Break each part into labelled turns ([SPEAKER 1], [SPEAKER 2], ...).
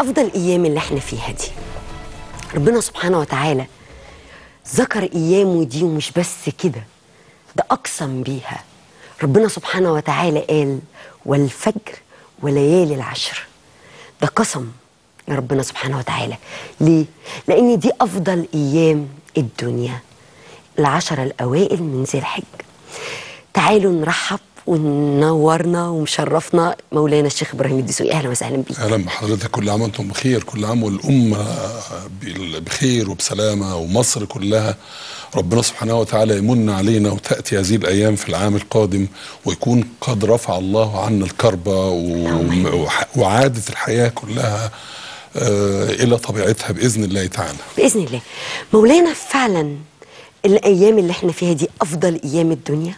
[SPEAKER 1] افضل ايام اللي احنا فيها دي ربنا سبحانه وتعالى ذكر ايامه دي ومش بس كده ده اقسم بيها ربنا سبحانه وتعالى قال والفجر وليالي العشر ده قسم لربنا سبحانه وتعالى ليه لان دي افضل ايام الدنيا العشرة الاوائل من ذي الحج تعالوا نرحب ونورنا ومشرفنا مولانا الشيخ ابراهيم الدسوقي اهلا وسهلا بيك
[SPEAKER 2] اهلا بحضرتك كل عام وانتم بخير كل عام والامه بال- بخير وبسلامه ومصر كلها ربنا سبحانه وتعالى يمن علينا وتاتي هذه الايام في العام القادم ويكون قد رفع الله عنا الكربه و- وح- وعادت الحياه كلها آه، الى طبيعتها باذن الله تعالى
[SPEAKER 1] باذن الله مولانا فعلا الايام اللي احنا فيها دي افضل ايام الدنيا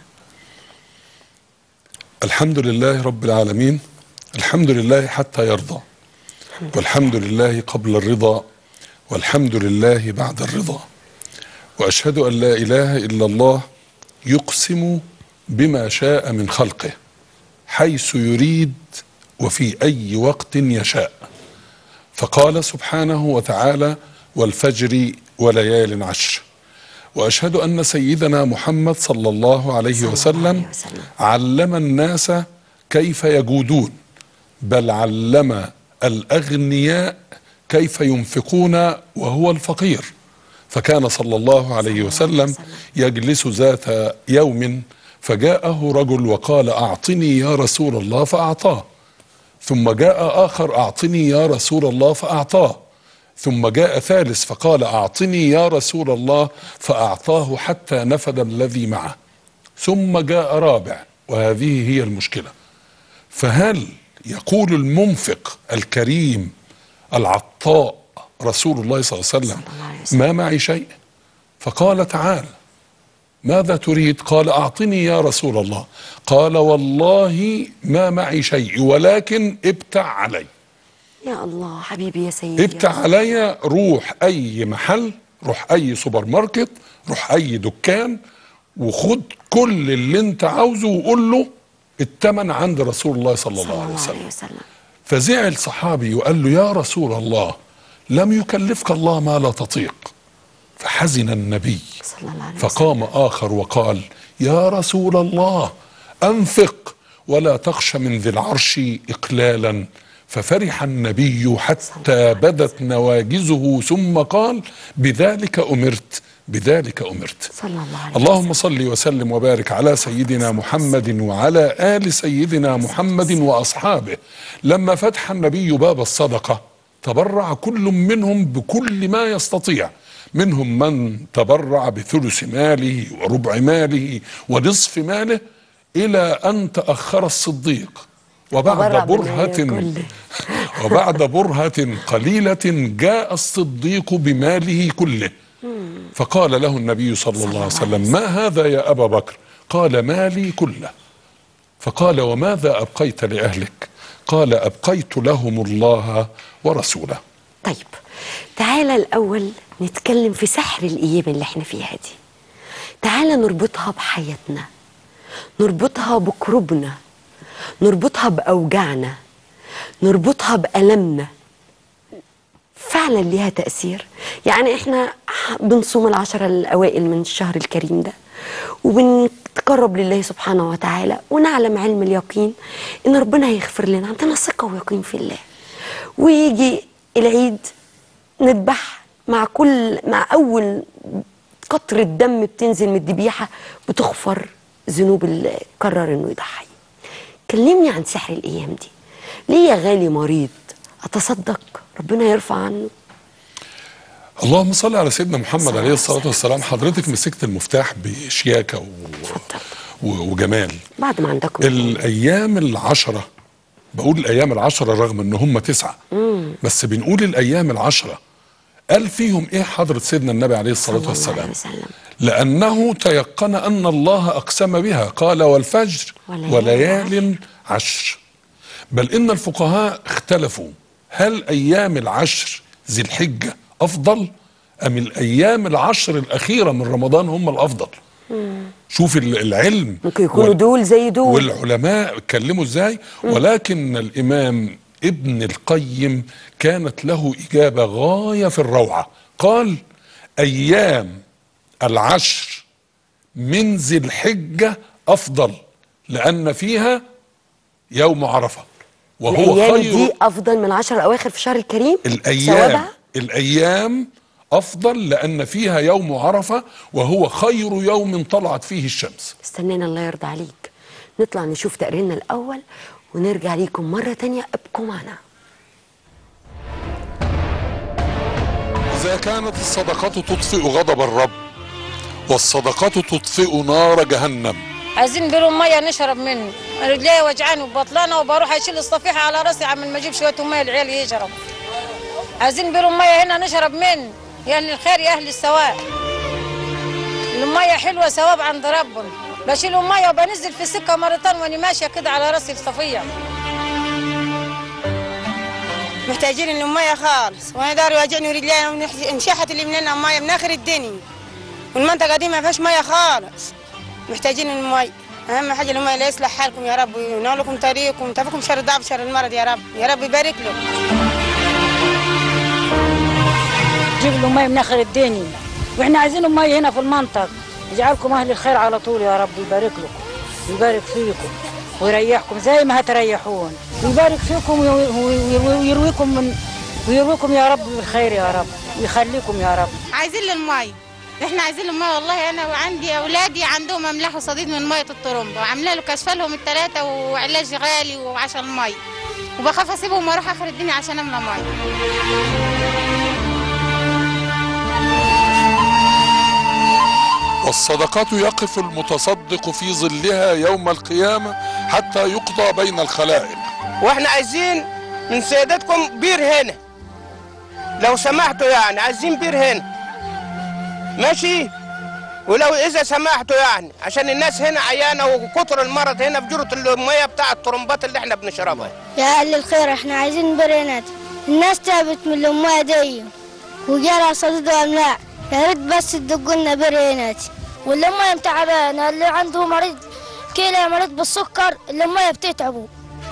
[SPEAKER 2] الحمد لله رب العالمين الحمد لله حتى يرضى والحمد لله قبل الرضا والحمد لله بعد الرضا واشهد ان لا اله الا الله يقسم بما شاء من خلقه حيث يريد وفي اي وقت يشاء فقال سبحانه وتعالى والفجر وليال عشر واشهد ان سيدنا محمد صلى الله عليه
[SPEAKER 1] صلى الله
[SPEAKER 2] وسلم
[SPEAKER 1] عليه وسلم.
[SPEAKER 2] علم الناس كيف يجودون بل علم الاغنياء كيف ينفقون وهو الفقير فكان صلى الله عليه وسلم يجلس ذات يوم فجاءه رجل وقال اعطني يا رسول الله فاعطاه ثم جاء اخر اعطني يا رسول الله فاعطاه ثم جاء ثالث فقال اعطني يا رسول الله فاعطاه حتى نفد الذي معه ثم جاء رابع وهذه هي المشكله فهل يقول المنفق الكريم العطاء رسول الله صلى الله عليه وسلم
[SPEAKER 1] صلى الله عليه وسلم.
[SPEAKER 2] ما معي شيء فقال تعال ماذا تريد قال اعطني يا رسول الله قال والله ما معي شيء ولكن ابتع علي
[SPEAKER 1] يا الله حبيبي يا سيدي
[SPEAKER 2] ابتع علي روح اي محل روح اي سوبر ماركت روح اي دكان وخد كل اللي انت عاوزه وقول له الثمن عند رسول الله صلى
[SPEAKER 1] صلى
[SPEAKER 2] الله عليه
[SPEAKER 1] الله عليه
[SPEAKER 2] وسلم
[SPEAKER 1] وسلم
[SPEAKER 2] فزعل صحابي وقال له يا رسول الله لم يكلفك الله ما لا تطيق فحزن النبي
[SPEAKER 1] صلى الله عليه وسلم
[SPEAKER 2] فقام آخر وقال يا رسول الله أنفق ولا تخش من ذي العرش إقلالا ففرح النبي حتى بدت نواجزه ثم قال بذلك أمرت بذلك أمرت
[SPEAKER 1] صلى الله عليه
[SPEAKER 2] اللهم صل وسلم وبارك على سيدنا محمد وعلى آل سيدنا محمد وأصحابه لما فتح النبي باب الصدقة تبرع كل منهم بكل ما يستطيع منهم من تبرع بثلث ماله وربع ماله ونصف ماله إلى أن تأخر الصديق
[SPEAKER 1] تبرع
[SPEAKER 2] وبعد
[SPEAKER 1] بالمال
[SPEAKER 2] برهة
[SPEAKER 1] كله.
[SPEAKER 2] وبعد برهة قليلة جاء الصديق بماله كله فقال له النبي صلى الله عليه وسلم ما هذا يا أبا بكر قال مالي كله فقال وماذا أبقيت لأهلك قال أبقيت لهم الله ورسوله
[SPEAKER 1] طيب تعالى الأول نتكلم في سحر الأيام اللي احنا فيها دي تعالى نربطها بحياتنا نربطها بكروبنا نربطها بأوجاعنا نربطها بألمنا فعلا ليها تأثير يعني احنا بنصوم العشرة الأوائل من الشهر الكريم ده وبنتقرب لله سبحانه وتعالى ونعلم علم اليقين ان ربنا هيغفر لنا عندنا ثقة ويقين في الله ويجي العيد نذبح مع كل مع اول قطرة دم بتنزل من الذبيحة بتغفر ذنوب اللي قرر انه يضحي كلمني عن سحر الايام دي ليه يا غالي مريض اتصدق ربنا يرفع عنه
[SPEAKER 2] اللهم صل على سيدنا محمد
[SPEAKER 1] صلى
[SPEAKER 2] عليه
[SPEAKER 1] الله
[SPEAKER 2] الصلاة
[SPEAKER 1] عليه
[SPEAKER 2] والسلام حضرتك مسكت المفتاح بشياكة و...
[SPEAKER 1] اتفضل
[SPEAKER 2] و... وجمال
[SPEAKER 1] بعد ما عندكم
[SPEAKER 2] الأيام العشرة بقول الأيام العشرة رغم إن هم تسعة بس بنقول الأيام العشرة قال فيهم إيه حضرة سيدنا النبي عليه
[SPEAKER 1] صلى
[SPEAKER 2] الصلاة
[SPEAKER 1] الله عليه
[SPEAKER 2] والسلام
[SPEAKER 1] وسلم
[SPEAKER 2] لأنه تيقن أن الله أقسم بها قال والفجر
[SPEAKER 1] وليال
[SPEAKER 2] وليال عشر بل إن الفقهاء اختلفوا هل أيام العشر ذي الحجة أفضل أم الأيام العشر الأخيرة من رمضان هم الأفضل شوف ال- العلم
[SPEAKER 1] ممكن يكونوا
[SPEAKER 2] وال-
[SPEAKER 1] دول زي دول
[SPEAKER 2] والعلماء اتكلموا ازاي ولكن الامام ابن القيم كانت له إجابة غاية في الروعة قال أيام العشر من ذي الحجة أفضل لأن فيها يوم عرفة وهو
[SPEAKER 1] الايام
[SPEAKER 2] خير
[SPEAKER 1] دي افضل من العشر الاواخر في الشهر الكريم
[SPEAKER 2] الأيام
[SPEAKER 1] ثوابها
[SPEAKER 2] الأيام أفضل لأن فيها يوم عرفة وهو خير يوم طلعت فيه الشمس
[SPEAKER 1] استنينا الله يرضى عليك نطلع نشوف تقريرنا الاول ونرجع ليكم مره تانية ابقوا معنا
[SPEAKER 2] إذا كانت الصدقة تطفئ غضب الرب والصدقة تطفئ نار جهنم
[SPEAKER 3] عايزين بيروا ميه نشرب منه رجلي وجعاني وبطلانه وبروح اشيل الصفيحه على راسي عمال ما اجيب شويه ميه العيال يشرب عايزين بيروا ميه هنا نشرب منه يا اهل الخير يا اهل السواء الميه حلوه ثواب عند ربنا بشيل ميه وبنزل في السكه مرتين وانا ماشيه كده على راسي الصفيه
[SPEAKER 4] محتاجين المية خالص وانا داري واجعني رجلينا وانشحت اللي مننا مية من اخر الدنيا والمنطقة دي ما فيهاش مية خالص محتاجين المية اهم حاجة المية لا يصلح حالكم يا رب وينول لكم طريقكم تفكم شر الضعف شر المرض يا رب يا رب يبارك لكم
[SPEAKER 3] جيب له ميه من اخر الدنيا واحنا عايزين ميه هنا في المنطقه يجعلكم اهل الخير على طول يا رب يبارك لكم يبارك فيكم ويريحكم زي ما هتريحون ويبارك فيكم وي- وي- وي- ويرويكم من ويرويكم يا رب بالخير يا رب ويخليكم يا رب
[SPEAKER 5] عايزين له الميه احنا عايزين له الميه والله انا وعندي اولادي عندهم املاح وصديد من ميه الطرمبه وعامله له كشف لهم الثلاثه وعلاج غالي وعشان الميه وبخاف اسيبهم واروح اخر الدنيا عشان املى ميه
[SPEAKER 2] والصدقة يقف المتصدق في ظلها يوم القيامة حتى يقضى بين الخلائق
[SPEAKER 6] واحنا عايزين من سيادتكم بير هنا لو سمحتوا يعني عايزين بير هنا ماشي ولو اذا سمحتوا يعني عشان الناس هنا عيانه وكتر المرض هنا بجرة الميه بتاع الطرمبات اللي احنا بنشربها
[SPEAKER 7] يا أهل الخير احنا عايزين برينات الناس تعبت من الأموية دي وجالها صديد وأملاح يا ريت بس تدقوا لنا برينات والأمية متعبانة اللي عنده مريض كلى مريض بالسكر الأمية بتتعبه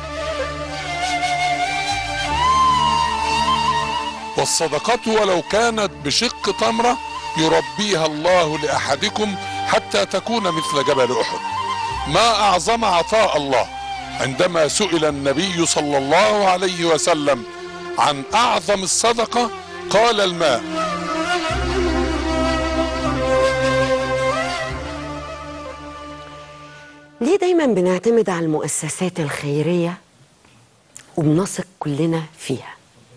[SPEAKER 2] والصدقة ولو كانت بشق تمرة يربيها الله لأحدكم حتى تكون مثل جبل أحد ما أعظم عطاء الله عندما سئل النبي صلى الله عليه وسلم عن أعظم الصدقة قال الماء
[SPEAKER 1] ليه دايما بنعتمد على المؤسسات الخيرية وبنثق كلنا فيها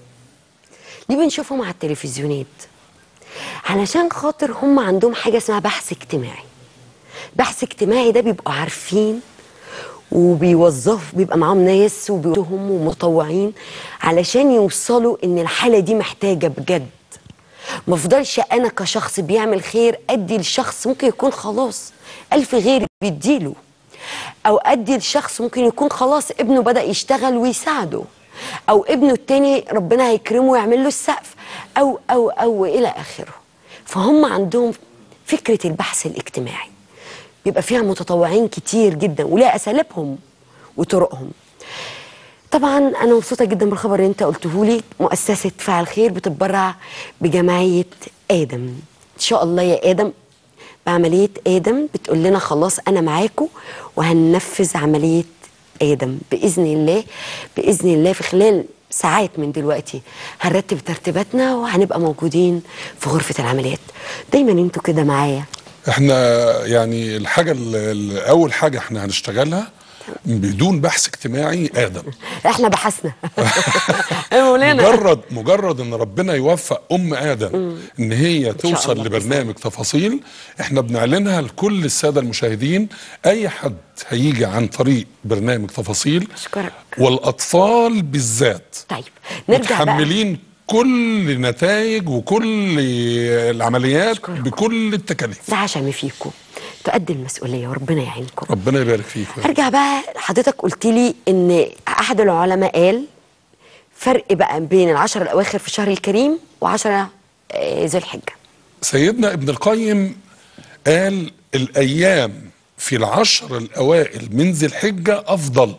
[SPEAKER 1] ليه بنشوفهم على التلفزيونات علشان خاطر هم عندهم حاجة اسمها بحث اجتماعي بحث اجتماعي ده بيبقوا عارفين وبيوظفوا بيبقى معاهم ناس وبيوهم ومتطوعين علشان يوصلوا ان الحالة دي محتاجة بجد ما افضلش انا كشخص بيعمل خير ادي لشخص ممكن يكون خلاص الف غيري بيديله او ادي لشخص ممكن يكون خلاص ابنه بدا يشتغل ويساعده او ابنه التاني ربنا هيكرمه ويعمل له السقف او او او الى اخره فهم عندهم فكره البحث الاجتماعي بيبقى فيها متطوعين كتير جدا وليها اساليبهم وطرقهم طبعا انا مبسوطه جدا بالخبر اللي انت قلته لي مؤسسه فعل خير بتتبرع بجمعيه ادم ان شاء الله يا ادم بعمليه ادم بتقول لنا خلاص انا معاكم وهننفذ عمليه ادم باذن الله باذن الله في خلال ساعات من دلوقتي هنرتب ترتيباتنا وهنبقى موجودين في غرفه العمليات دايما انتوا كده معايا
[SPEAKER 2] احنا يعني الحاجة ال- ال- أول حاجة احنا هنشتغلها بدون بحث اجتماعي آدم
[SPEAKER 1] احنا بحثنا يا مولانا
[SPEAKER 2] مجرد مجرد ان ربنا يوفق ام ادم ان هي توصل
[SPEAKER 1] الله
[SPEAKER 2] لبرنامج تفاصيل احنا بنعلنها لكل الساده المشاهدين اي حد هيجي عن طريق برنامج تفاصيل
[SPEAKER 1] أشكرك.
[SPEAKER 2] والاطفال بالذات
[SPEAKER 1] طيب نرجع بقى
[SPEAKER 2] متحملين كل نتائج وكل العمليات
[SPEAKER 1] أشكرك.
[SPEAKER 2] بكل التكاليف
[SPEAKER 1] ده عشم فيكم تؤدي المسؤوليه وربنا يعينكم
[SPEAKER 2] ربنا يبارك فيكم
[SPEAKER 1] ارجع بقى حضرتك قلت لي ان احد العلماء قال فرق بقى بين العشر الاواخر في الشهر الكريم وعشرة آه، ذي الحجه
[SPEAKER 2] سيدنا ابن القيم قال الايام في العشر الاوائل من ذي الحجه افضل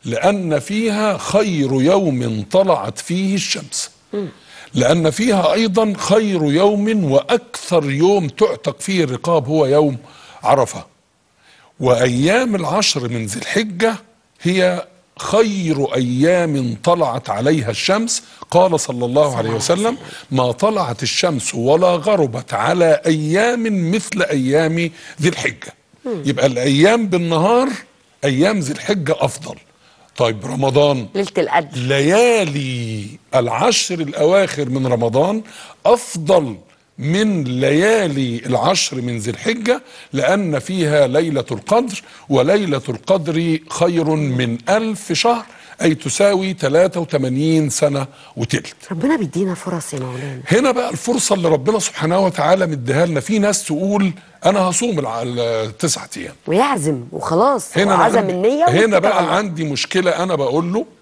[SPEAKER 2] لأن فيها خير يوم طلعت فيه الشمس لأن فيها أيضا خير يوم وأكثر يوم تعتق فيه الرقاب هو يوم عرفة وأيام العشر من ذي الحجة هي خير أيام طلعت عليها الشمس قال صلى الله عليه وسلم ما طلعت الشمس ولا غربت على أيام مثل أيام ذي الحجة يبقى الأيام بالنهار أيام ذي الحجة أفضل طيب رمضان
[SPEAKER 1] ليله القدر
[SPEAKER 2] ليالي العشر الأواخر من رمضان أفضل من ليالي العشر من ذي الحجة لأن فيها ليلة القدر وليلة القدر خير من ألف شهر أي تساوي 83 سنة وتلت
[SPEAKER 1] ربنا بيدينا فرص يا مولانا
[SPEAKER 2] هنا بقى الفرصة اللي ربنا سبحانه وتعالى مديها لنا في ناس تقول أنا هصوم الع- التسعة أيام
[SPEAKER 1] ويعزم وخلاص
[SPEAKER 2] هنا أنا
[SPEAKER 1] عزم
[SPEAKER 2] عندي
[SPEAKER 1] النية
[SPEAKER 2] هنا
[SPEAKER 1] واتكل على
[SPEAKER 2] بقى
[SPEAKER 1] الله.
[SPEAKER 2] عندي مشكلة أنا بقول له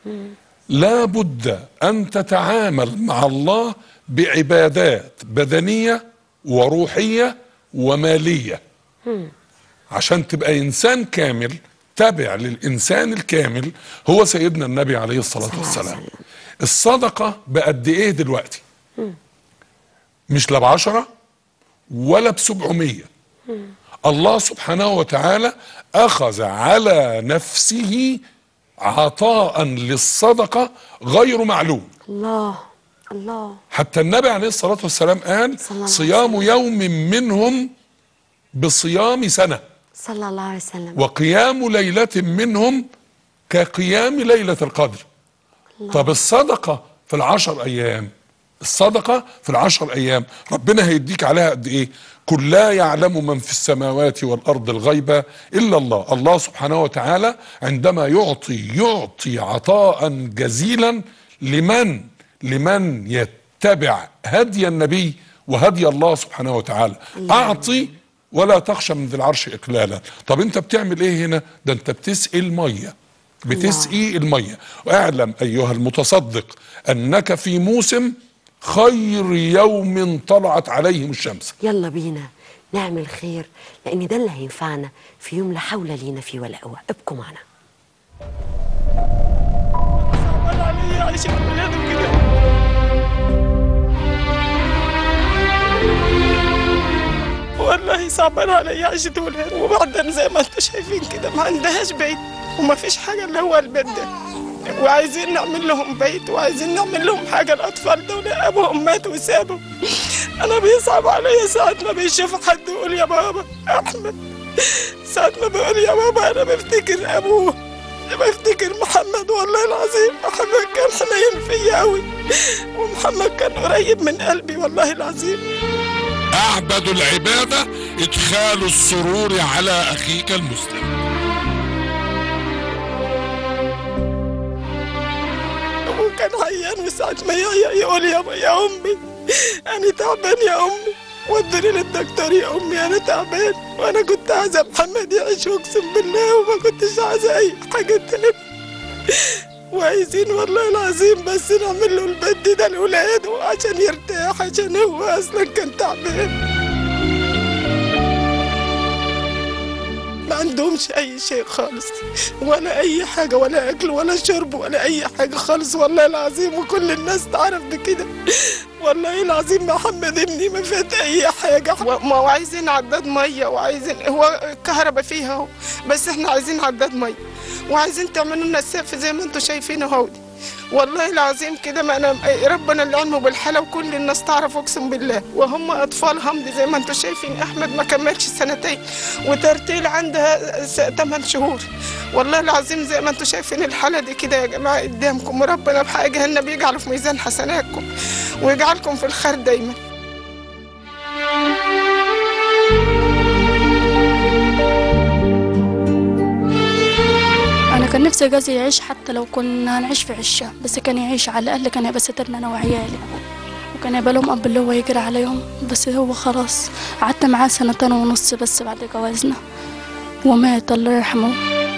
[SPEAKER 2] لابد أن تتعامل مع الله بعبادات بدنية وروحية ومالية عشان تبقى إنسان كامل تابع للإنسان الكامل هو سيدنا النبي عليه الصلاة والسلام الصدقة بقد إيه دلوقتي مش لا بعشرة ولا بسبعمية الله سبحانه وتعالى أخذ على نفسه عطاء للصدقة غير معلوم
[SPEAKER 1] الله الله
[SPEAKER 2] حتى النبي عليه الصلاة والسلام قال
[SPEAKER 1] صلى الله عليه
[SPEAKER 2] صيام يوم منهم بصيام سنة
[SPEAKER 1] صلى الله عليه وسلم
[SPEAKER 2] وقيام ليلة منهم كقيام ليلة القدر طب الصدقة في العشر أيام الصدقة في العشر أيام ربنا هيديك عليها قد إيه كل لا يعلم من في السماوات والأرض الغيبة إلا الله الله سبحانه وتعالى عندما يعطي يعطي عطاء جزيلا لمن لمن يتبع هدي النبي وهدي الله سبحانه وتعالى أعطي ولا تخشى من ذي العرش إقلالا طب أنت بتعمل إيه هنا ده أنت بتسقي المية بتسقي المية واعلم أيها المتصدق أنك في موسم خير يوم طلعت عليهم الشمس
[SPEAKER 1] يلا بينا نعمل خير لان ده اللي هينفعنا في يوم لا حول لينا فيه ولا قوه ابقوا معنا
[SPEAKER 8] صعبان عليا عايشة في بلاد وكده والله صعبان عليا عيشة ولاد وبعدين زي ما انتم شايفين كده ما عندهاش بيت وما فيش حاجة اللي هو البيت ده وعايزين نعمل لهم بيت وعايزين نعمل لهم حاجة الأطفال دول أبوهم مات وسابوا أنا بيصعب عليا ساعة ما بيشوف حد يقول يا بابا أحمد ساعة ما بيقول يا بابا أنا بفتكر أبوه بفتكر محمد والله العظيم محمد كان حنين فيا قوي ومحمد كان قريب من قلبي والله العظيم
[SPEAKER 2] أعبد العبادة إدخال السرور على أخيك المسلم
[SPEAKER 8] وكان عيان وساعة ما يعيا يقول يا يا أمي أنا تعبان يا أمي ودوني للدكتور يا أمي أنا تعبان وأنا كنت عايزة محمد يعيش أقسم بالله وما كنتش عايزة أي حاجة تاني وعايزين والله العظيم بس نعمل له البد ده لولاده عشان يرتاح عشان هو أصلا كان تعبان ما عندهمش اي شيء خالص ولا اي حاجه ولا اكل ولا شرب ولا اي حاجه خالص والله العظيم وكل الناس تعرف بكده والله العظيم محمد ابني ما فات اي حاجه وما وعايزين عداد ميه وعايزين هو الكهرباء فيها اهو بس احنا عايزين عداد ميه وعايزين تعملوا لنا السقف زي ما انتم شايفينه اهو دي. والله العظيم كده ما انا ربنا اللي علمه بالحاله وكل الناس تعرف اقسم بالله وهم اطفال همض زي ما انتم شايفين احمد ما كملش سنتين وترتيل عندها 8 شهور والله العظيم زي ما انتم شايفين الحاله دي كده يا جماعه قدامكم وربنا بحق جهنم يجعله في ميزان حسناتكم ويجعلكم في الخير دايما
[SPEAKER 9] أنا كان نفسي جوزي يعيش حتى لو كنا هنعيش في عشة بس كان يعيش على الأقل كان يبقى سترنا أنا وعيالي وكان يبقى لهم أب اللي هو يجري عليهم بس هو خلاص قعدت معاه سنتين ونص بس بعد جوازنا ومات الله يرحمه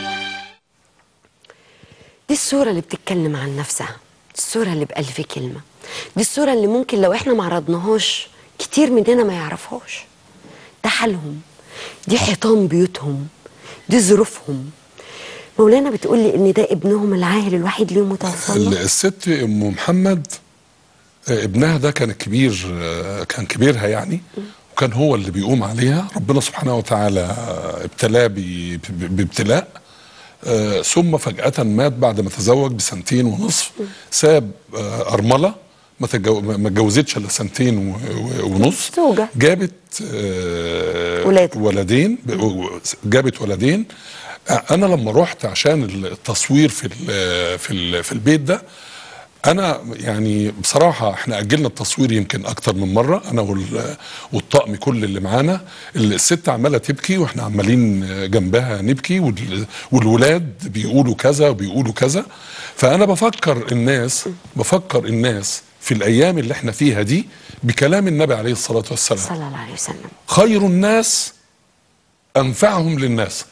[SPEAKER 1] دي الصورة اللي بتتكلم عن نفسها دي الصورة اللي بألف كلمة دي الصورة اللي ممكن لو احنا معرضناهاش كتير مننا ما يعرفهاش ده حالهم دي حيطان بيوتهم دي ظروفهم مولانا بتقول لي ان ده ابنهم العاهل الوحيد ليهم متوفى
[SPEAKER 2] ال-
[SPEAKER 1] الله
[SPEAKER 2] الست ام محمد آه، ابنها ده كان كبير آه، كان كبيرها يعني وكان هو اللي بيقوم عليها ربنا سبحانه وتعالى آه، ابتلاه ب- ب- بابتلاء آه، ثم فجأة مات بعد ما تزوج بسنتين ونصف ساب آه، أرملة ما تتجو- ما اتجوزتش الا سنتين و- و- ونص
[SPEAKER 1] زوجة.
[SPEAKER 2] جابت آه،
[SPEAKER 1] ولاد.
[SPEAKER 2] ولدين ب- و- جابت ولدين آه، انا لما رحت عشان التصوير في ال- في ال- في البيت ده انا يعني بصراحه احنا اجلنا التصوير يمكن اكتر من مره انا وال- والطقم كل اللي معانا الست عماله تبكي واحنا عمالين جنبها نبكي وال- والولاد بيقولوا كذا وبيقولوا كذا فانا بفكر الناس بفكر الناس في الايام اللي احنا فيها دي بكلام النبي عليه الصلاه والسلام
[SPEAKER 1] صلى الله عليه وسلم
[SPEAKER 2] خير الناس انفعهم للناس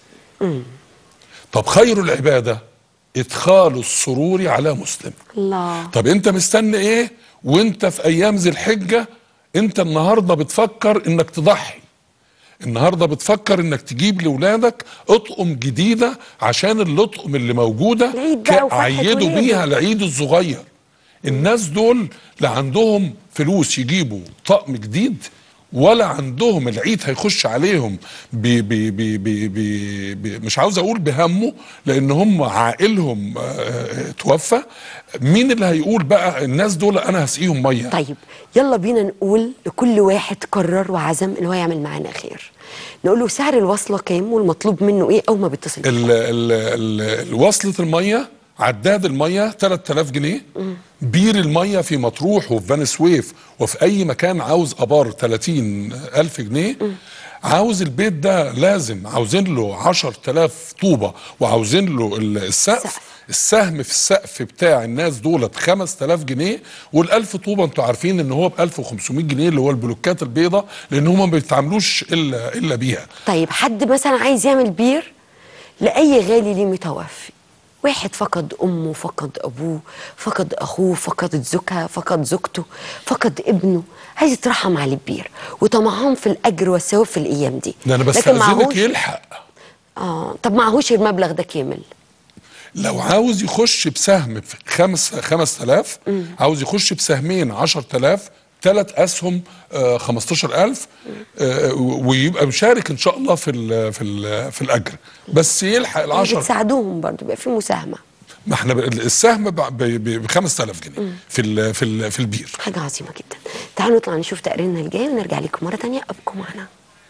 [SPEAKER 2] طب خير العباده ادخال السرور على مسلم
[SPEAKER 1] الله
[SPEAKER 2] طب انت مستني ايه وانت في ايام ذي الحجه انت النهارده بتفكر انك تضحي النهارده بتفكر انك تجيب لاولادك اطقم جديده عشان الاطقم اللي موجوده
[SPEAKER 1] العيد بقى وفرحة
[SPEAKER 2] عيدوا
[SPEAKER 1] ولاده.
[SPEAKER 2] بيها العيد الصغير الناس دول لا عندهم فلوس يجيبوا طقم جديد ولا عندهم العيد هيخش عليهم بي بي بي بي بي بي مش عاوز اقول بهمه لان هم عائلهم آه، آه، توفى مين اللي هيقول بقى الناس دول انا هسقيهم ميه
[SPEAKER 1] طيب يلا بينا نقول لكل واحد قرر وعزم ان هو يعمل معانا خير نقول له سعر الوصله كام والمطلوب منه ايه اول ما بيتصل بينا.
[SPEAKER 2] ال ال ال وصلة المية عداد المية 3000 جنيه بير المية في مطروح وفي بني سويف وفي أي مكان عاوز أبار 30 ألف جنيه عاوز البيت ده لازم عاوزين له 10000 طوبة وعاوزين له ال- السقف
[SPEAKER 1] سقف.
[SPEAKER 2] السهم في السقف بتاع الناس دولت 5000 جنيه وال1000 طوبه انتوا عارفين ان هو ب 1500 جنيه اللي هو البلوكات البيضاء لان هم ما بيتعاملوش الا الا بيها
[SPEAKER 1] طيب حد مثلا عايز يعمل بير لاي غالي ليه متوفي واحد فقد امه فقد ابوه فقد اخوه فقد زوجها فقد زوجته فقد ابنه عايز يترحم على البير وطمعان في الاجر والثواب في الايام دي
[SPEAKER 2] ده انا
[SPEAKER 1] لكن
[SPEAKER 2] بستأذنك
[SPEAKER 1] معهوش
[SPEAKER 2] يلحق
[SPEAKER 1] اه طب معهوش المبلغ ده كامل
[SPEAKER 2] لو عاوز يخش بسهم في خمس 5000 عاوز يخش بسهمين 10000 ثلاث اسهم آه 15000 آه ويبقى مشارك ان شاء الله في ال في ال في الاجر بس يلحق ال 10
[SPEAKER 1] بتساعدوهم برضو بيبقى في مساهمه
[SPEAKER 2] ما احنا ب- السهم ب 5000 جنيه في ال في ال في البير
[SPEAKER 1] حاجه عظيمه جدا تعالوا نطلع نشوف تقريرنا الجاي ونرجع لكم مره تانية ابقوا معنا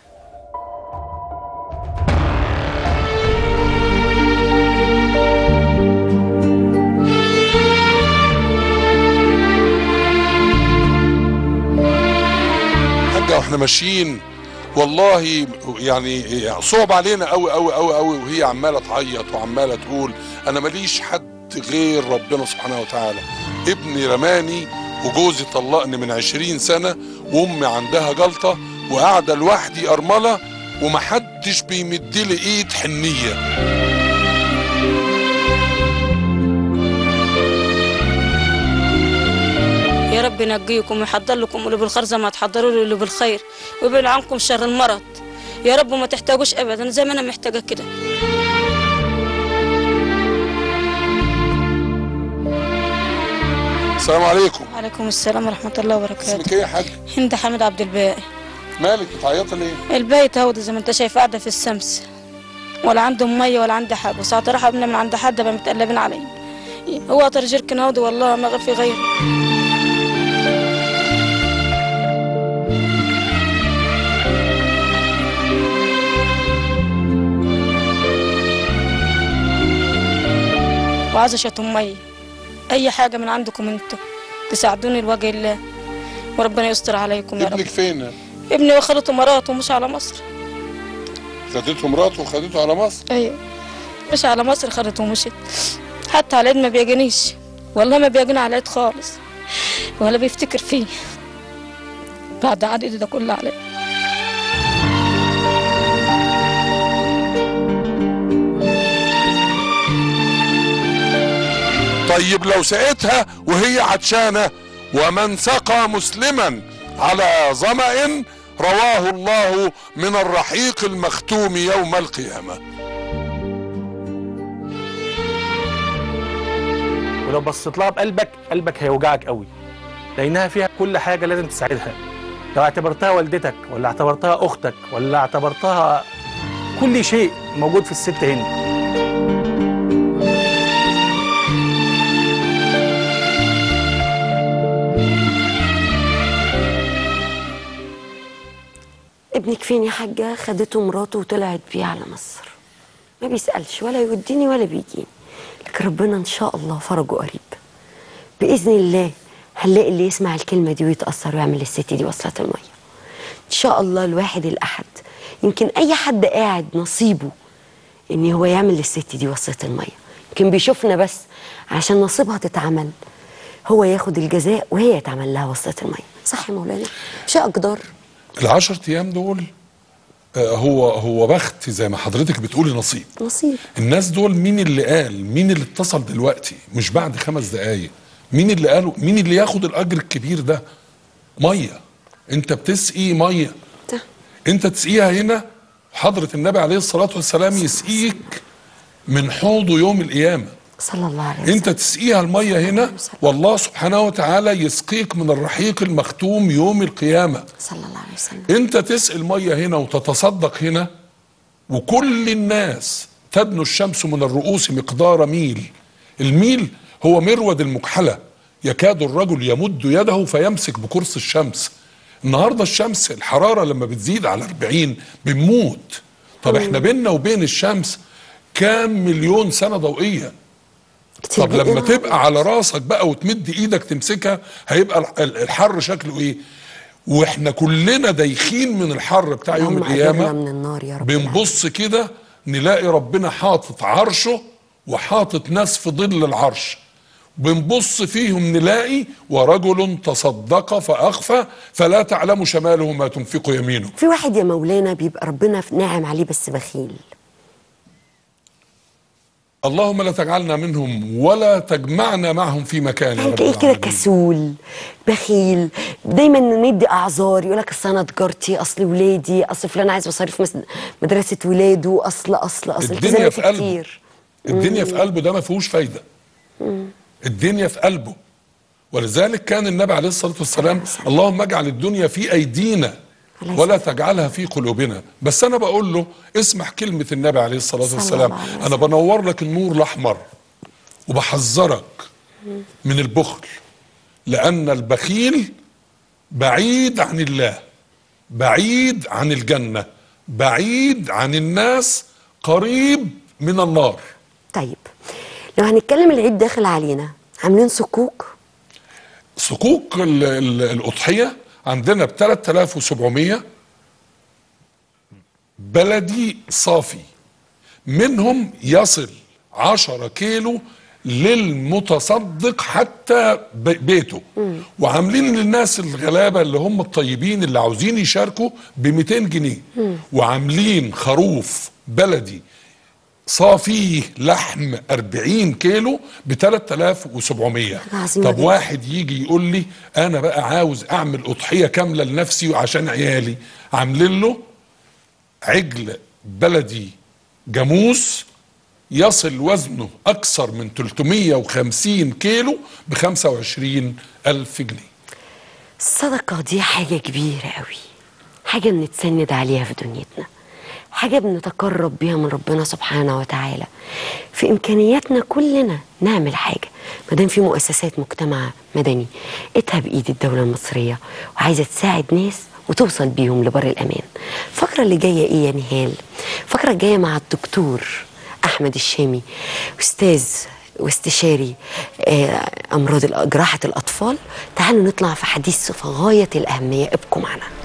[SPEAKER 2] حاجه واحنا ماشيين والله يعني صعب علينا قوي قوي قوي قوي وهي عماله تعيط وعماله تقول انا ماليش حد غير ربنا سبحانه وتعالى ابني رماني وجوزي طلقني من عشرين سنة وامي عندها جلطة وقاعدة لوحدي ارملة ومحدش بيمدلي ايد حنية
[SPEAKER 10] يا رب ينقيكم ويحضر لكم اللي بالخير زي ما تحضروا له اللي بالخير ويبعد عنكم شر المرض يا رب ما تحتاجوش ابدا زي ما انا محتاجه كده
[SPEAKER 2] السلام عليكم
[SPEAKER 10] وعليكم السلام ورحمه الله وبركاته
[SPEAKER 2] اسمك ايه يا حاج
[SPEAKER 10] هند حامد عبد الباقي
[SPEAKER 2] مالك بتعيطي ليه
[SPEAKER 10] البيت هودي زي ما انت شايف قاعده في الشمس ولا عندهم ميه ولا عندي حاجه وساعة راح ابني من عند حد بقى متقلبين علي هو طر جركن هودي والله ما غير في غيره وعايزه شتم ميه اي حاجه من عندكم انتوا تساعدوني لوجه الله وربنا يستر عليكم يا رب
[SPEAKER 2] ابنك فين
[SPEAKER 10] ابني وخلته مراته مش على مصر
[SPEAKER 2] خدته مراته وخدته على مصر
[SPEAKER 10] ايوه مش على مصر خدته ومشيت حتى على العيد ما بيجينيش والله ما بيجينا على العيد خالص ولا بيفتكر فيه بعد عدد ده كله عليه
[SPEAKER 2] طيب لو سقيتها وهي عطشانة ومن سقى مسلما على ظمأ رواه الله من الرحيق المختوم يوم القيامة
[SPEAKER 11] ولو بصيت لها بقلبك قلبك هيوجعك قوي لانها فيها كل حاجه لازم تساعدها لو اعتبرتها والدتك ولا اعتبرتها اختك ولا اعتبرتها كل شيء موجود في الست هند
[SPEAKER 1] ابنك فين يا حاجة خدته مراته وطلعت بيه على مصر ما بيسألش ولا يوديني ولا بيجيني لكن ربنا إن شاء الله فرجه قريب بإذن الله هنلاقي اللي يسمع الكلمة دي ويتأثر ويعمل للست دي وصلة المية إن شاء الله الواحد الأحد يمكن أي حد قاعد نصيبه إن هو يعمل للست دي وصلة المية يمكن بيشوفنا بس عشان نصيبها تتعمل هو ياخد الجزاء وهي يتعمل لها وصلة المية صح يا مولانا مش أقدار
[SPEAKER 2] العشر ايام دول آه، هو هو بخت زي ما حضرتك بتقولي نصيب
[SPEAKER 1] نصيب
[SPEAKER 2] الناس دول مين اللي قال مين اللي اتصل دلوقتي مش بعد خمس دقايق مين اللي قالوا مين اللي ياخد الاجر الكبير ده ميه انت بتسقي ميه
[SPEAKER 1] ده.
[SPEAKER 2] انت تسقيها هنا حضرة النبي عليه الصلاة والسلام يسقيك من حوضه يوم القيامة
[SPEAKER 1] صلى الله عليه وسلم
[SPEAKER 2] انت تسقيها المية هنا والله سبحانه وتعالى يسقيك من الرحيق المختوم يوم القيامة
[SPEAKER 1] صلى الله عليه وسلم
[SPEAKER 2] انت تسقي المية هنا وتتصدق هنا وكل الناس تدنو الشمس من الرؤوس مقدار ميل الميل هو مرود المكحلة يكاد الرجل يمد يده فيمسك بقرص الشمس النهاردة الشمس الحرارة لما بتزيد على 40 بنموت طب احنا بيننا وبين الشمس كام مليون سنة ضوئية
[SPEAKER 1] كتير
[SPEAKER 2] طب لما
[SPEAKER 1] جداً.
[SPEAKER 2] تبقى على راسك بقى وتمد ايدك تمسكها هيبقى الح- الحر شكله ايه واحنا كلنا دايخين من الحر بتاع يوم
[SPEAKER 1] اللهم أجرنا
[SPEAKER 2] القيامه
[SPEAKER 1] من النار يا رب
[SPEAKER 2] بنبص كده نلاقي ربنا حاطط عرشه وحاطط ناس في ظل العرش بنبص فيهم نلاقي ورجل تصدق فأخفى فلا تعلم شماله ما تنفق يمينه
[SPEAKER 1] في واحد يا مولانا بيبقى ربنا في ناعم عليه بس بخيل
[SPEAKER 2] اللهم لا تجعلنا منهم ولا تجمعنا معهم في مكان يا
[SPEAKER 1] يعني
[SPEAKER 2] رب
[SPEAKER 1] تلاقيه كده
[SPEAKER 2] العالمين.
[SPEAKER 1] كسول بخيل دايما ندي اعذار يقول لك اصل انا تجارتي اصل ولادي اصل فلان عايز مصاريف مس- مدرسه ولاده اصل اصل اصل
[SPEAKER 2] الدنيا في
[SPEAKER 1] التزامات
[SPEAKER 2] قلبه
[SPEAKER 1] كتير
[SPEAKER 2] الدنيا في قلبه ده ما فيهوش فايده الدنيا في قلبه ولذلك كان النبي عليه الصلاه والسلام اللهم اجعل الدنيا في ايدينا
[SPEAKER 1] عليه
[SPEAKER 2] ولا تجعلها في قلوبنا بس انا بقول له اسمح كلمه النبي عليه الصلاه
[SPEAKER 1] صلى
[SPEAKER 2] والسلام
[SPEAKER 1] الله عليه
[SPEAKER 2] انا بنور لك النور الاحمر وبحذرك من البخل لان البخيل بعيد عن الله بعيد عن الجنه بعيد عن الناس قريب من النار
[SPEAKER 1] طيب لو هنتكلم العيد داخل علينا عاملين صكوك
[SPEAKER 2] صكوك ال- ال- الأضحية عندنا ب 3700 بلدي صافي منهم يصل 10 كيلو للمتصدق حتى بي- بيته وعاملين للناس الغلابة اللي هم الطيبين اللي عاوزين يشاركوا ب 200 جنيه وعاملين خروف بلدي صافيه لحم 40 كيلو ب 3700
[SPEAKER 1] عظيم
[SPEAKER 2] طب
[SPEAKER 1] جدا.
[SPEAKER 2] واحد يجي يقول لي انا بقى عاوز اعمل اضحيه كامله لنفسي وعشان عيالي عاملين له عجل بلدي جاموس يصل وزنه اكثر من 350 كيلو ب 25 الف جنيه
[SPEAKER 1] الصدقة دي حاجة كبيرة قوي حاجة بنتسند عليها في دنيتنا حاجة بنتقرب بيها من ربنا سبحانه وتعالى في إمكانياتنا كلنا نعمل حاجة مادام في مؤسسات مجتمع مدني اتها بإيد الدولة المصرية وعايزة تساعد ناس وتوصل بيهم لبر الأمان الفقرة اللي جاية إيه يا نهال الفقرة الجاية مع الدكتور أحمد الشامي أستاذ واستشاري آه، أمراض الأ- جراحة الأطفال تعالوا نطلع في حديث في غاية الأهمية ابقوا معنا